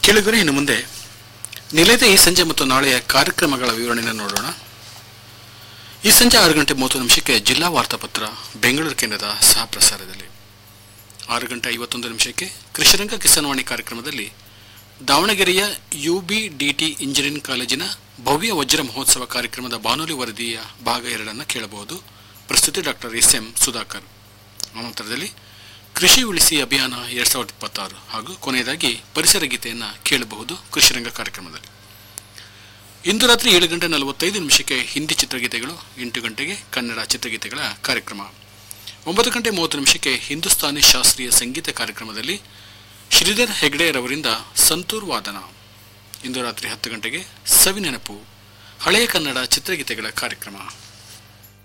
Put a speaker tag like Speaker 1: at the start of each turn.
Speaker 1: ಕೇಳಿದರೆ ಇನ್ನು ಮುಂದೆ ನಿಲಯದ ಈ ಸಂಜೆ ಮತ್ತು ನಾಳೆಯ ಕಾರ್ಯಕ್ರಮಗಳ ವಿವರಣೆಯನ್ನು ನೋಡೋಣ ಈ ಸಂಜೆ ಆರು ಗಂಟೆ ಮೂವತ್ತು ನಿಮಿಷಕ್ಕೆ ಜಿಲ್ಲಾ ವಾರ್ತಾಪತ್ರ ಬೆಂಗಳೂರು ಕೇಂದ್ರದ ಸಹ ಪ್ರಸಾರದಲ್ಲಿ ಆರು ಗಂಟೆ ಐವತ್ತೊಂದು ನಿಮಿಷಕ್ಕೆ ಕೃಷಿರಂಗ ಕಿಸಾನ್ವಾಣಿ ಕಾರ್ಯಕ್ರಮದಲ್ಲಿ ದಾವಣಗೆರೆಯ ಯುಬಿಡಿಟಿ ಇಂಜಿನಿಯರಿಂಗ್ ಕಾಲೇಜಿನ ಭವ್ಯ ವಜ್ರ ಮಹೋತ್ಸವ ಕಾರ್ಯಕ್ರಮದ ಬಾನುಲಿ ವರದಿಯ ಭಾಗ ಎರಡನ್ನು ಕೇಳಬಹುದು ಪ್ರಸ್ತುತಿ ಡಾಕ್ಟರ್ ಎಸ್ ಎಂ ಸುಧಾಕರ್ ಅನಂತರದಲ್ಲಿ ಕೃಷಿ ಉಳಿಸಿ ಅಭಿಯಾನ ಎರಡ್ ಸಾವಿರದ ಇಪ್ಪತ್ತಾರು ಹಾಗೂ ಕೊನೆಯದಾಗಿ ಪರಿಸರ ಗೀತೆಯನ್ನು ಕೇಳಬಹುದು ಕೃಷಿರಂಗ ಕಾರ್ಯಕ್ರಮದಲ್ಲಿ ಇಂದು ರಾತ್ರಿ ಏಳು ಗಂಟೆ ನಲವತ್ತೈದು ನಿಮಿಷಕ್ಕೆ ಹಿಂದಿ ಚಿತ್ರಗೀತೆಗಳು ಎಂಟು ಗಂಟೆಗೆ ಕನ್ನಡ ಚಿತ್ರಗೀತೆಗಳ ಕಾರ್ಯಕ್ರಮ ಒಂಬತ್ತು ಗಂಟೆ ಮೂವತ್ತು ನಿಮಿಷಕ್ಕೆ ಹಿಂದೂಸ್ತಾನಿ ಶಾಸ್ತ್ರೀಯ ಸಂಗೀತ ಕಾರ್ಯಕ್ರಮದಲ್ಲಿ ಶ್ರೀಧರ್ ಹೆಗ್ಡೆರವರಿಂದ ಸಂತೂರ್ ವಾದನ ಇಂದು ರಾತ್ರಿ ಹತ್ತು ಗಂಟೆಗೆ ಸವಿನೆನಪು ಹಳೆಯ ಕನ್ನಡ ಚಿತ್ರಗೀತೆಗಳ ಕಾರ್ಯಕ್ರಮ